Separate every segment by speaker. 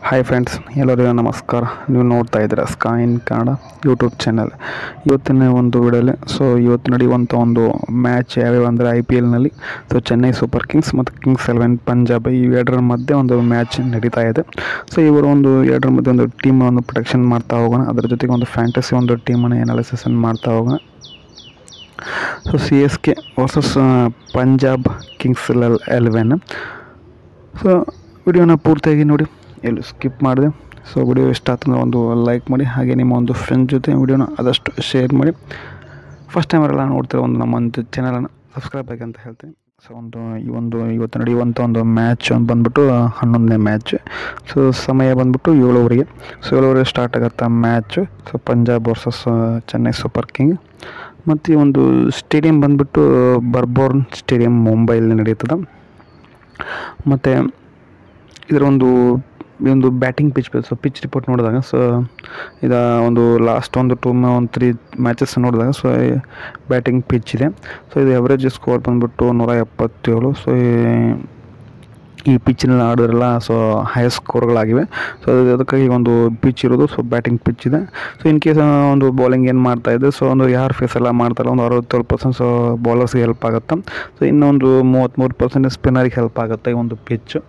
Speaker 1: hi friends ಎಲ್ಲರಿಗೂ ನಮಸ್ಕಾರ ನೀವು ನೋಡ್ತಾ ಇದ್ದೀರಾ ಸ್ಕೈನ್ ಕನ್ನಡ ಯೂಟ್ಯೂಬ್ ಚಾನಲ್ ಇವತ್ತಿನ ಒಂದು ವಿಡಿಯೋಲಿ ಸೊ ಇವತ್ತು ನಡೆಯುವಂಥ ಒಂದು ಮ್ಯಾಚ್ ಯಾವ್ಯಾವ ಅಂದರೆ ಐ ಪಿ ಎಲ್ನಲ್ಲಿ ಸೊ ಚೆನ್ನೈ ಸೂಪರ್ ಕಿಂಗ್ಸ್ ಮತ್ತು ಕಿಂಗ್ಸ್ ಎಲೆವೆನ್ ಪಂಜಾಬ್ ಈ ಎರಡರ ಮಧ್ಯೆ ಒಂದು ಮ್ಯಾಚ್ ನಡೀತಾ ಇದೆ ಸೊ ಇವರು ಒಂದು ಎರಡರ ಮಧ್ಯೆ ಒಂದು ಟೀಮ್ ಒಂದು ಪ್ರೊಟೆಕ್ಷನ್ ಮಾಡ್ತಾ ಹೋಗೋಣ ಅದರ ಜೊತೆಗೆ ಒಂದು ಫ್ಯಾಂಟಸಿ ಒಂದು ಟೀಮನ್ನು ಅನಾಲಿಸಿಸನ್ ಮಾಡ್ತಾ ಹೋಗೋಣ so C S K versus Punjab Kings Eleven so ವಿಡಿಯೋನ ಪೂರ್ತಿಯಾಗಿ ನೋಡಿ ಎಲ್ಲೂ ಸ್ಕಿಪ್ ಮಾಡಿದೆ ಸೊ ವಿಡಿಯೋ ಇಷ್ಟ ಆತಂದ್ರೆ ಒಂದು ಲೈಕ್ ಮಾಡಿ ಹಾಗೆ ನಿಮ್ಮ ಒಂದು ಫ್ರೆಂಡ್ ಜೊತೆ ವಿಡಿಯೋನ ಆದಷ್ಟು ಶೇರ್ ಮಾಡಿ ಫಸ್ಟ್ ಟೈಮ್ ಅವರೆಲ್ಲ ನೋಡ್ತಿರೋ ಒಂದು ನಮ್ಮ ಒಂದು ಚಾನಲನ್ನು ಸಬ್ಸ್ಕ್ರೈಬ್ ಆಗಿ ಅಂತ ಹೇಳ್ತೀನಿ ಸೊ ಒಂದು ಈ ಒಂದು ಇವತ್ತು ನಡೆಯುವಂಥ ಒಂದು ಮ್ಯಾಚ್ ಒಂದು ಬಂದ್ಬಿಟ್ಟು ಹನ್ನೊಂದನೇ ಮ್ಯಾಚ್ ಸೊ ಸಮಯ ಬಂದ್ಬಿಟ್ಟು ಏಳುವರೆಗೆ ಸೊ ಏಳುವರೆಗೆ ಸ್ಟಾರ್ಟ್ ಆಗುತ್ತೆ match so Punjab versus Chennai Super King ಮತ್ತು ಈ ಒಂದು ಸ್ಟೇಡಿಯಂ ಬಂದ್ಬಿಟ್ಟು ಬರ್ಬೋರ್ನ್ ಸ್ಟೇಡಿಯಂ ಮುಂಬೈಲಿ ನಡೀತದೆ ಮತ್ತು ಇದರ ಒಂದು ಈ ಒಂದು batting pitch so pitch report ನೋಡಿದಾಗ ಸೊ ಇದು ಒಂದು ಲಾಸ್ಟ್ ಒಂದು ಟೂ ಒಂದು ತ್ರೀ ಮ್ಯಾಚಸ್ ನೋಡಿದಾಗ ಸೊ ಬ್ಯಾಟಿಂಗ್ ಪಿಚ್ ಇದೆ ಸೊ ಇದು ಎವರೇಜ್ ಸ್ಕೋರ್ ಬಂದ್ಬಿಟ್ಟು ನೂರ ಎಪ್ಪತ್ತೇಳು ಸೊ ಈ ಪಿಚ್ನಲ್ಲಿ ಆಡೋದ್ರೆಲ್ಲ ಸೊ ಹೈ ಸ್ಕೋರ್ಗಳಾಗಿವೆ ಸೊ ಅದು ಅದಕ್ಕಾಗಿ ಒಂದು ಪಿಚ್ ಇರೋದು ಸೊ ಬ್ಯಾಟಿಂಗ್ ಪಿಚ್ ಇದೆ ಸೊ ಇನ್ ಕೇಸ್ ಒಂದು ಬೌಲಿಂಗ್ ಏನು ಮಾಡ್ತಾ ಇದೆ ಸೊ ಒಂದು ಯಾರು ಫೇಸ್ ಎಲ್ಲ ಮಾಡ್ತಾರಲ್ಲ ಒಂದು ಅರವತ್ತೇಳು ಪರ್ಸೆಂಟ್ ಸೊ ಬೌಲರ್ಸ್ಗೆ ಹೆಲ್ಪ್ ಆಗುತ್ತೆ ಸೊ ಇನ್ನೊಂದು ಮೂವತ್ತ್ಮೂರು ಪರ್ಸೆಂಟ್ ಸ್ಪಿನ್ನರಿಗೆ ಹೆಲ್ಪ್ ಆಗುತ್ತೆ ಈ ಒಂದು ಪಿಚ್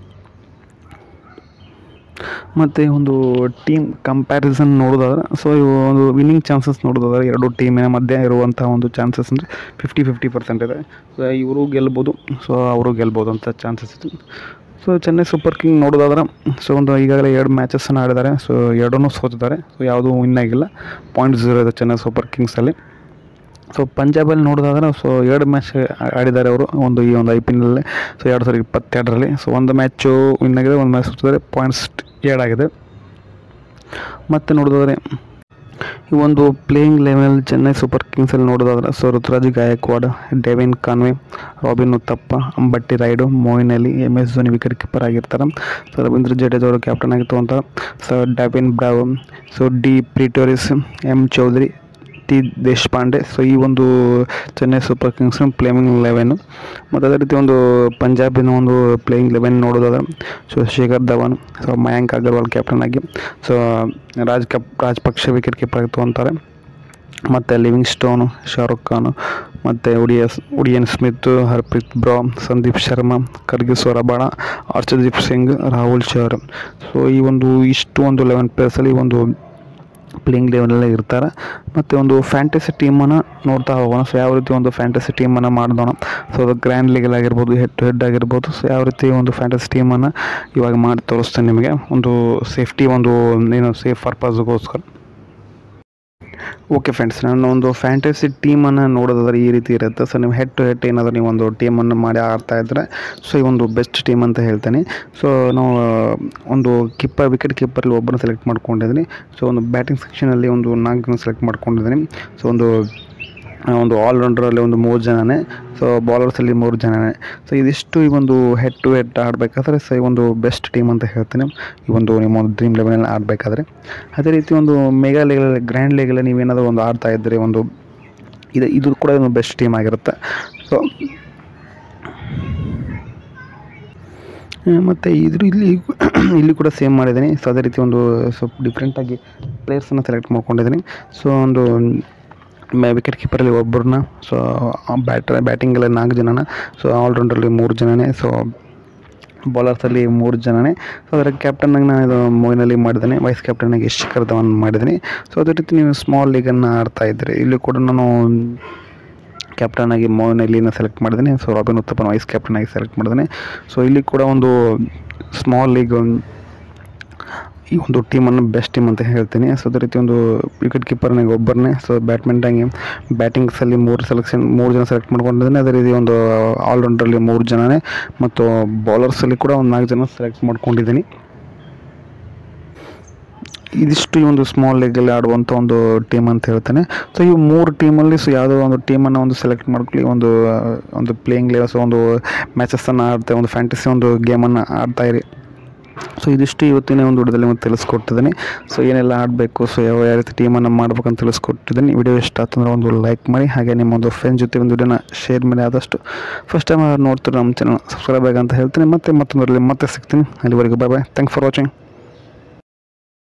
Speaker 1: ಮತ್ತು ಒಂದು ಟೀಮ್ ಕಂಪ್ಯಾರಿಸನ್ ನೋಡೋದಾದ್ರೆ ಸೊ ಇವು ಒಂದು ವಿನ್ನಿಂಗ್ ಚಾನ್ಸಸ್ ನೋಡೋದಾದ್ರೆ ಎರಡು ಟೀಮಿನ ಮಧ್ಯೆ ಇರುವಂಥ ಒಂದು ಚಾನ್ಸಸ್ ಅಂದರೆ ಫಿಫ್ಟಿ ಫಿಫ್ಟಿ ಪರ್ಸೆಂಟ್ ಇದೆ ಸೊ ಇವರು ಗೆಲ್ಬೋದು ಸೊ ಅವರು ಗೆಲ್ಬೋದು ಅಂತ ಚಾನ್ಸಸ್ ಇದೆ ಸೊ ಚೆನ್ನೈ ಸೂಪರ್ ಕಿಂಗ್ ನೋಡೋದಾದ್ರೆ ಸೊ ಒಂದು ಈಗಾಗಲೇ ಎರಡು ಮ್ಯಾಚಸ್ಸನ್ನು ಆಡಿದ್ದಾರೆ ಸೊ ಎರಡನ್ನೂ ಸೋತಿದ್ದಾರೆ ಸೊ ಯಾವುದೂ ವಿನ್ ಆಗಿಲ್ಲ ಪಾಯಿಂಟ್ ಝೀರೋ ಇದೆ ಚೆನ್ನೈ ಸೂಪರ್ ಕಿಂಗ್ಸಲ್ಲಿ ಸೊ ಪಂಜಾಬಲ್ಲಿ ನೋಡೋದಾದ್ರೆ ಸೊ ಎರಡು ಮ್ಯಾಚ್ ಆಡಿದ್ದಾರೆ ಅವರು ಒಂದು ಈ ಒಂದು ಐ ಪಿ ಎಲ್ನಲ್ಲಿ ಸೊ ಎರಡು ಸಾವಿರದ ಇಪ್ಪತ್ತೆರಡರಲ್ಲಿ ಸೊ ಒಂದು ಮ್ಯಾಚು ವಿನ್ ಆಗಿದೆ ಒಂದು ಮ್ಯಾಚ್ ಸೋತಿದ್ದಾರೆ ಪಾಯಿಂಟ್ಸ್ ಏಡಾಗಿದೆ ಮತ್ತು ನೋಡೋದಾದ್ರೆ ಈ ಒಂದು ಪ್ಲೇಯಿಂಗ್ ಲೆವೆಲ್ ಚೆನ್ನೈ ಸೂಪರ್ ಕಿಂಗ್ಸಲ್ಲಿ ನೋಡೋದಾದ್ರೆ so Ruturaj Gaikwad Devon Conway Robin Uthappa Ambati Rayudu Moeen Ali M S Dhoni wicket keeper ಆಗಿರ್ತಾರೆ ಸೊ ರವೀಂದ್ರ ಜಡೇಜಾ ಅವರು ಕ್ಯಾಪ್ಟನ್ ಆಗಿತ್ತು ಅಂತ so Dwayne Bravo so D Pretorius M Choudhary T Deshpande so ಈ ಒಂದು Chennai Super Kings playing eleven ಮತ್ತು ಅದೇ ರೀತಿ ಒಂದು ಪಂಜಾಬಿನ ಒಂದು ಪ್ಲೇಯಿಂಗ್ ಲೆವೆನ್ ನೋಡೋದಾದ್ರೆ so Shikhar Dhawan so Mayank Agarwal captain ಆಗಿ ಸೊ ರಾಜ್ ಕಪ್ ರಾಜಪಕ್ಷ ವಿಕೆಟ್ ಕೀಪರ್ ಆಗಿತ್ತು ಅಂತಾರೆ ಮತ್ತು ಲಿವಿಂಗ್ ಸ್ಟೋನು ಶಾರುಖ್ ಖಾನ್ ಮತ್ತು ಉಡಿಯಸ್ ಉಡಿಯನ್ ಸ್ಮಿತ್ ಹರ್ಪ್ರೀತ್ ಬ್ರಾ ಸಂದೀಪ್ ಶರ್ಮಾ ಕರ್ಗಿಸೋರ ಬಾಣ ಅರ್ಷದೀಪ್ ಸಿಂಗ್ ರಾಹುಲ್ ಶಹರ್ ಸೊ ಈ ಒಂದು ಇಷ್ಟು ಒಂದು ಲೆವೆನ್ ಪ್ಲೇಯರ್ಸಲ್ಲಿ ಒಂದು ಪ್ಲೇಯಿಂಗ್ ಲೆವೆಲಲ್ಲೇ ಇರ್ತಾರೆ ಮತ್ತು ಒಂದು ಫ್ಯಾಂಟಸಿ ಟೀಮನ್ನು ನೋಡ್ತಾ ಹೋಗೋಣ ಸೊ ಯಾವ ರೀತಿ ಒಂದು ಫ್ಯಾಂಟಸಿ ಟೀಮನ್ನು ಮಾಡಿದೋಣ ಸೊ ಅದು ಗ್ರ್ಯಾಂಡ್ ಲೀಗಲ್ ಆಗಿರ್ಬೋದು ಹೆಡ್ ಟು ಹೆಡ್ ಆಗಿರ್ಬೋದು ಸೊ ಯಾವ ರೀತಿ ಒಂದು ಫ್ಯಾಂಟಸಿ ಟೀಮನ್ನು ಇವಾಗ ಮಾಡಿ ತೋರಿಸ್ತೇನೆ ನಿಮಗೆ ಒಂದು ಸೇಫ್ಟಿ ಒಂದು ಏನು ಸೇಫ್ ಪರ್ಪಸ್ಗೋಸ್ಕರ ಓಕೆ ಫ್ರೆಂಡ್ಸ್ ನಾನು ಒಂದು ಫ್ಯಾಂಟಸಿ ಟೀಮನ್ನು ನೋಡೋದಾದ್ರೆ ಈ ರೀತಿ ಇರುತ್ತೆ ಸೊ ನೀವು ಹೆಡ್ ಟು ಹೆಡ್ ಏನಾದರೂ ನೀವು ಒಂದು ಟೀಮನ್ನು ಮಾಡಿ ಆಡ್ತಾ ಇದ್ದರೆ ಸೊ ಈ ಒಂದು ಬೆಸ್ಟ್ ಟೀಮ್ ಅಂತ ಹೇಳ್ತೀನಿ ಸೊ ನಾವು ಒಂದು ಕೀಪರ್ ವಿಕೆಟ್ ಕೀಪರಲ್ಲಿ ಒಬ್ಬರನ್ನ ಸೆಲೆಕ್ಟ್ ಮಾಡ್ಕೊಂಡಿದ್ದೀನಿ ಸೊ ಒಂದು ಬ್ಯಾಟಿಂಗ್ ಸೆಕ್ಷನಲ್ಲಿ ಒಂದು ನಾಲ್ಕು ಜನ ಸೆಲೆಕ್ಟ್ ಮಾಡ್ಕೊಂಡಿದ್ದೀನಿ ಸೊ ಒಂದು ಒಂದು ಆಲ್ರೌಂಡ್ರಲ್ಲಿ ಒಂದು ಮೂರು ಜನನೇ ಸೊ ಬೌಲರ್ಸಲ್ಲಿ ಮೂರು ಜನನೇ ಸೊ ಇದಿಷ್ಟು ಈ ಒಂದು ಹೆಡ್ ಟು ಹೆಡ್ ಆಡಬೇಕಾದ್ರೆ ಸೊ ಈ ಒಂದು ಬೆಸ್ಟ್ ಟೀಮ್ ಅಂತ ಹೇಳ್ತೀನಿ ಈ ಒಂದು ನಿಮ್ಮ ಒಂದು ಡ್ರೀಮ್ ಲೆವೆನಲ್ಲಿ ಆಡಬೇಕಾದ್ರೆ ಅದೇ ರೀತಿ ಒಂದು ಮೆಗಾ ಲೀಗಲ್ಲಿ ಗ್ರ್ಯಾಂಡ್ ಲೀಗಲ್ಲಿ ನೀವೇನಾದರೂ ಒಂದು ಆಡ್ತಾ ಇದ್ದರೆ ಒಂದು ಇದು ಇದು ಕೂಡ ಒಂದು ಬೆಸ್ಟ್ ಟೀಮ್ ಆಗಿರುತ್ತೆ ಸೊ ಮತ್ತು ಇದ್ರ ಇಲ್ಲಿ ಇಲ್ಲಿ ಕೂಡ ಸೇಮ್ ಮಾಡಿದ್ದೀನಿ ಸೊ ಅದೇ ರೀತಿ ಒಂದು ಸ್ವಲ್ಪ ಡಿಫ್ರೆಂಟಾಗಿ ಪ್ಲೇಯರ್ಸನ್ನು ಸೆಲೆಕ್ಟ್ ಮಾಡ್ಕೊಂಡಿದ್ದೀನಿ ಸೊ ಒಂದು ವಿಕೆಟ್ ಕೀಪರಲ್ಲಿ ಒಬ್ಬರನ್ನ ಸೊ ಬ್ಯಾಟ್ರ್ ಬ್ಯಾಟಿಂಗಲ್ಲಿ ನಾಲ್ಕು ಜನನ ಸೊ ಆಲ್ರೌಂಡ್ರಲ್ಲಿ ಮೂರು ಜನನೇ ಸೊ ಬೌಲರ್ಸಲ್ಲಿ ಮೂರು ಜನನೇ ಸೊ ಅದರ ಕ್ಯಾಪ್ಟನ್ನಾಗಿ ನಾನು ಇದು ಮೊಯ್ನಲ್ಲಿ ಮಾಡಿದ್ದೀನಿ ವೈಸ್ ಕ್ಯಾಪ್ಟನ್ನಾಗಿ ಶಿಖರ್ ಧವನ್ ಮಾಡಿದ್ದೀನಿ ಸೊ ಅದೇ ರೀತಿ ನೀವು ಸ್ಮಾಲ್ ಲೀಗನ್ನು ಆಡ್ತಾ ಇದ್ದರೆ ಇಲ್ಲಿ ಕೂಡ ನಾನು ಕ್ಯಾಪ್ಟನ್ ಆಗಿ ಮೋಹನ್ ಅಲಿನ ಸೆಲೆಕ್ಟ್ ಮಾಡಿದ್ದೀನಿ ಸೊ ರಾಬಿನ್ ಉತ್ತಪ್ಪನ ವೈಸ್ ಕ್ಯಾಪ್ಟನ್ ಆಗಿ ಸೆಲೆಕ್ಟ್ ಮಾಡಿದ್ದೀನಿ ಸೊ ಇಲ್ಲಿ ಕೂಡ ಒಂದು ಸ್ಮಾಲ್ ಲೀಗ್ ಈ ಒಂದು ಟೀಮನ್ನು ಬೆಸ್ಟ್ ಟೀಮ್ ಅಂತ ಹೇಳ್ತೀನಿ ಸೊ ಅದೇ ರೀತಿ ಒಂದು ವಿಕೆಟ್ ಕೀಪರ್ನಾಗ ಒಬ್ಬರನ್ನೇ ಸೊ ಬ್ಯಾಟ್ಮೆಂಟಾಗಿ ಬ್ಯಾಟಿಂಗ್ಸಲ್ಲಿ ಮೂರು ಸೆಲೆಕ್ಷನ್ ಮೂರು ಜನ ಸೆಲೆಕ್ಟ್ ಮಾಡ್ಕೊಂಡಿದ್ದೀನಿ ಅದೇ ರೀತಿ ಒಂದು ಆಲ್ರೌಂಡ್ರಲ್ಲಿ ಮೂರು ಜನನೇ ಮತ್ತು ಬೌಲರ್ಸಲ್ಲಿ ಕೂಡ ಒಂದು ನಾಲ್ಕು ಜನ ಸೆಲೆಕ್ಟ್ ಮಾಡ್ಕೊಂಡಿದ್ದೀನಿ ಇದಿಷ್ಟು ಈ ಒಂದು ಸ್ಮಾಲ್ ಲೀಗಲ್ಲಿ ಆಡುವಂಥ ಒಂದು ಟೀಮ್ ಅಂತ ಹೇಳ್ತೇನೆ ಸೊ ಈ ಮೂರು ಟೀಮಲ್ಲಿ ಸೊ ಯಾವುದೋ ಒಂದು ಟೀಮನ್ನು ಒಂದು ಸೆಲೆಕ್ಟ್ ಮಾಡ್ಕೊಳ್ಳಿ ಒಂದು ಒಂದು ಪ್ಲೇಯಿಂಗ್ ಲೆವೆಲ್ಸ್ ಒಂದು ಮ್ಯಾಚಸ್ಸನ್ನು ಆಡ್ತಾ ಒಂದು ಫ್ಯಾಂಟಸಿ ಒಂದು ಗೇಮನ್ನು ಆಡ್ತಾ ಇರಿ ಸೊ ಇದಿಷ್ಟು ಇವತ್ತಿನ ಒಂದು ವಿಡಿಯೋದಲ್ಲಿ ಮತ್ತೆ ತಿಳಿಸ್ಕೊಟ್ಟಿದ್ದೀನಿ ಸೊ ಏನೆಲ್ಲ ಆಡಬೇಕು ಸೊ ಯಾವ ಯಾವ ರೀತಿ ಟೀಮನ್ನು ಮಾಡ್ಬೇಕಂತ ತಿಳಿಸ್ಕೊಟ್ಟಿದ್ದೀನಿ ವಿಡಿಯೋ ಇಷ್ಟ ಆತಂದ್ರೆ ಒಂದು ಲೈಕ್ ಮಾಡಿ ಹಾಗೆ ನಿಮ್ಮ ಒಂದು ಫ್ರೆಂಡ್ ಜೊತೆ ಒಂದು ವಿಡಿಯೋನ ಶೇರ್ ಮಾಡಿ ಆದಷ್ಟು ಫಸ್ಟ್ ಟೈಮ್ ನೋಡ್ತಾರೆ ನಮ್ಮ ಚಾನಲ್ ಸಬ್ಸ್ಕ್ರೈಬ್ ಆಗಿ ಅಂತ ಹೇಳ್ತೀನಿ ಮತ್ತೆ ಮತ್ತೊಂದರಲ್ಲಿ ಮತ್ತೆ ಸಿಗ್ತೀನಿ ಅಲ್ಲಿವರೆಗೂ bye bye thank for watching